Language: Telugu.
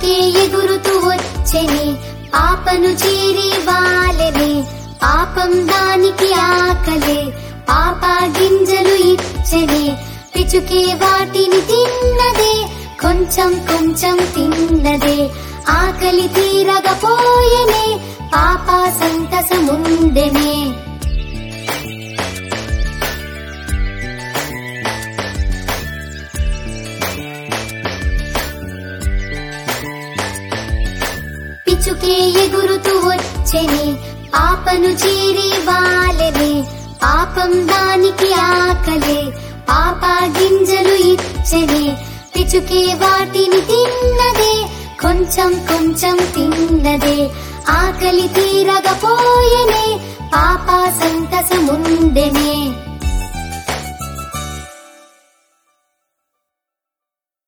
పిచుకే ఎగురుతూ వచ్చెని పాపను చేరి వాలెనే పాపం దానికి ఆకలే పాప గింజలు ఇచ్చెనే పిచుకే వాటిని తిన్నదే కొంచెం కొంచెం తిన్నదే ఆకలి తీరగపోయెనే పాప సంతసముండెనే పిచుకే ఎగురుతూ వచ్చెని పాపను చేరి వాలెనే పాపం దానికి ఆకలే పాప గింజలు ఇచ్చెనే పిచుకే వాటిని తిన్నదే కొంచెం కొంచెం తిన్నదే ఆకలి తీరగపోయెనే